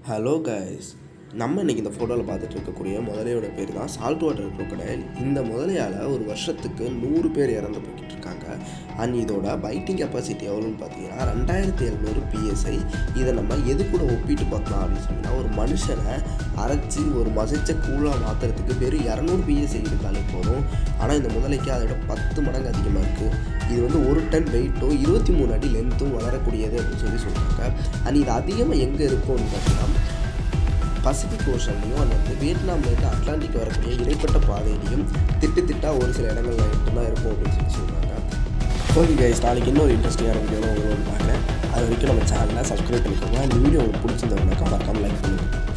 hello guys நம்ம இன்னைக்கு இந்த ஃபோட்டோவில் பார்த்துட்டு இருக்கக்கூடிய முதலையோட பேர் தான் சால்ட் வாட்டர் crocodile இந்த முதலையால் ஒரு வருஷத்துக்கு நூறு பேர் இறந்து போய்கிட்டு இருக்காங்க அண்ட் இதோட பைட்டிங் கெப்பாசிட்டி எவ்வளோன்னு பார்த்தீங்கன்னா ரெண்டாயிரத்தி எழுநூறு பிஎஸ்ஐ இதை நம்ம எது கூட ஒப்பிட்டு பார்க்கலாம் அப்படின்னு சொன்னால் ஒரு மனுஷனை அரைச்சி ஒரு மசிச்ச கூழாக மாற்றுறதுக்கு வெறும் இரநூறு பிஎஸ்ஐ இருந்தாலே போதும் ஆனால் இந்த முதலைக்கு அதோட பத்து மடங்கு அதிகமாக இருக்குது இது வந்து ஒரு டன் வெயிட்டும் இருபத்தி மூணு அடி லென்த்தும் வளரக்கூடியது அப்படின்னு சொல்லி சொல்கிறாங்க அண்ட் இது அதிகமாக எங்கே இருக்கும்னு பார்த்தீங்கன்னா பசிபிக் ஓஷன்லையும் அந்த வந்து வியட்நாம்லேருந்து அட்லாண்டிக் வரக்கூடிய இடைப்பட்ட பாதையிலையும் திட்டு திட்டா ஒரு சில இடங்கள்ல மட்டும்தான் இருக்கும் அப்படின்னு சொல்லி சொல்கிறாங்க ஓகே கைஸ் நாளைக்கு இன்னொரு இன்ட்ரெஸ்டிங்கான வீடியோ உங்களோட பார்க்குறேன் அது வரைக்கும் நம்ம சேனலை சப்ஸ்கிரைப் பண்ணிக்கோங்க இந்த வீடியோ உங்களுக்கு பிடிச்சிருந்தவங்க மறக்காமல் லைக் பண்ணுங்கள்